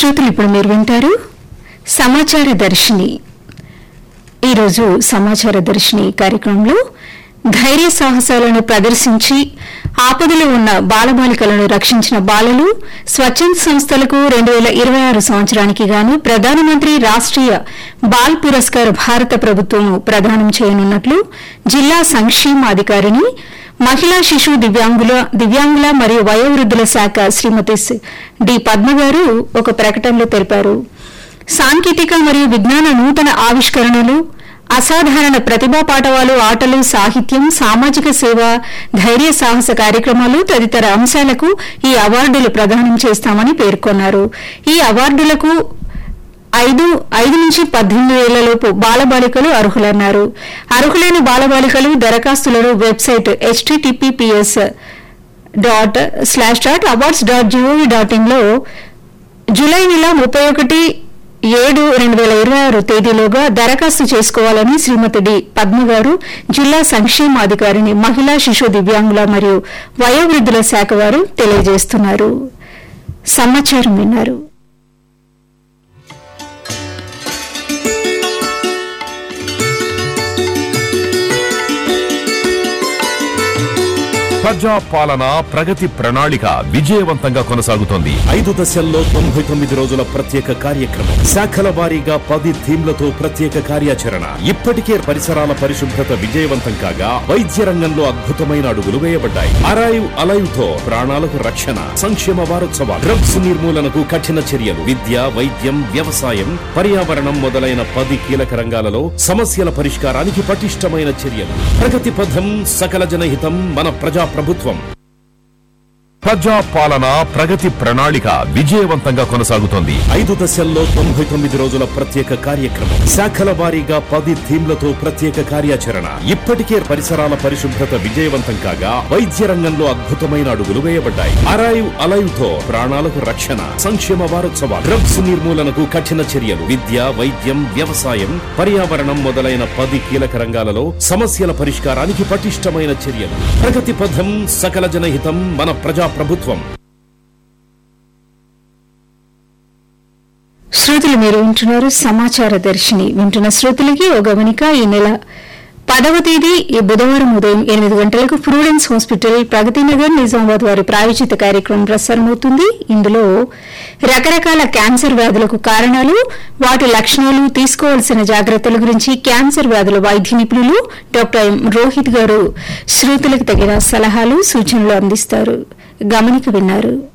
శ్రోతలు ఇప్పుడు మీరు వింటారు సమాచార దర్శిని ఈరోజు సమాచార దర్శిని కార్యక్రమంలో ధైర్య సాహసాలను ప్రదర్శించి ఆపదలో ఉన్న బాలబాలికలను రక్షించిన బాలలు స్వచ్ఛంద సంస్థలకు రెండు వేల ఇరవై ఆరు సంవత్సరానికి గాను ప్రధానమంత్రి రాష్ట్రీయ బాల్ పురస్కార్ భారత ప్రభుత్వం ప్రదానం చేయనున్నట్లు జిల్లా సంక్షేమాధికారిని మహిళా శిశు దివ్యాంగుల దివ్యాంగుల మరియు వయోవృద్ధుల శాఖ శ్రీమతి సి- డి పద్మ గారు ఒక ప్రకటనలో తెలిపారు సాంకేతిక మరియు విజ్ఞాన నూతన ఆవిష్కరణలు అసాధారణ ప్రతిభా పాఠవాలు ఆటలు సాహిత్యం సామాజిక సేవ ధైర్య సాహస కార్యక్రమాలు తదితర అంశాలకు ఈ అవార్డులు ప్రదానం చేస్తామని పేర్కొన్నారు ఈ అవార్డులకు ఐదు ఐదు నుంచి పద్దెనిమిది ఏళ్లలోపు బాలబాలికలు అర్హులన్నారు అర్హులైన బాలబాలికలు దరఖాస్తులను website HTTPS dot slash dot awards dot gov dot ఇన్లో జూలై నెల ముప్పై ఒకటి ఏడు రెండు వేల ఇరవై ఆరు తేదీలోగా దరఖాస్తు చేసుకోవాలని శ్రీమతి డి పద్మ గారు జిల్లా సంక్షేమాధికారిని మహిళా శిశు దివ్యాంగుల మరియు వయోవృద్ధుల శాఖ వారు తెలియజేస్తున్నారు సమాచారం విన్నారు ప్రజా పాలన ప్రగతి ప్రణాళిక విజయవంతంగా కొనసాగుతోంది ఐదు దశల్లో తొంభై తొమ్మిది రోజుల ప్రత్యేక కార్యక్రమం శాఖల వారీగా పది థీమ్లతో ప్రత్యేక కార్యాచరణ ఇప్పటికే పరిసరాల పరిశుభ్రత విజయవంతం కాగా వైద్య రంగంలో అద్భుతమైన అడుగులు వేయబడ్డాయి అరైవ్ అలైవ్ తో ప్రాణాలకు రక్షణ సంక్షేమ వారోత్సవాలు డ్రగ్స్ నిర్మూలనకు కఠిన చర్యలు విద్య వైద్యం వ్యవసాయం పర్యావరణం మొదలైన పది కీలక రంగాలలో సమస్యల పరిష్కారానికి పటిష్టమైన చర్యలు ప్రగతి పథం సకల జనహితం మన ప్రజా ప్రభుత్వం ప్రజా పాలన ప్రగతి ప్రణాళిక విజయవంతంగా కొనసాగుతోంది ఐదు దశల్లో తొంభై తొమ్మిది రోజుల ప్రత్యేక కార్యక్రమం శాఖల వారీగా పది థీమ్లతో ప్రత్యేక కార్యాచరణ ఇప్పటికే పరిసరాల పరిశుభ్రత విజయవంతం కాగా వైద్య రంగంలో అద్భుతమైన అడుగులు వేయబడ్డాయి అరైవ్ అలైవ్ తో ప్రాణాలకు రక్షణ సంక్షేమ వారోత్సవాలు డ్రగ్స్ నిర్మూలనకు కఠిన చర్యలు విద్య వైద్యం వ్యవసాయం పర్యావరణం మొదలైన పది కీలక రంగాలలో సమస్యల పరిష్కారానికి పటిష్టమైన చర్యలు ప్రగతి పథం సకల జనహితం మన ప్రజా ప్రభుత్వం శ్రోతలు మీరు వింటున్నారు సమాచార దర్శిని వింటున్న శ్రోతలకి ఓ గమనిక ఈ నెల పదవ తేదీ ఈ బుధవారం ఉదయం ఎనిమిది గంటలకు ప్రూడెన్స్ హాస్పిటల్ ప్రగతినగర్ నిజామాబాద్ వారి ప్రాయోజిత కార్యక్రమం ప్రసారమవుతుంది ఇందులో రకరకాల క్యాన్సర్ వ్యాధులకు కారణాలు వాటి లక్షణాలు తీసుకోవాల్సిన జాగ్రత్తల గురించి క్యాన్సర్ వ్యాధుల వైద్య నిపుణులు డాక్టర్ ఎం రోహిత్ గారు శ్రోతలకు తగిన సలహాలు సూచనలు అందిస్తారు గమనిక విన్నారు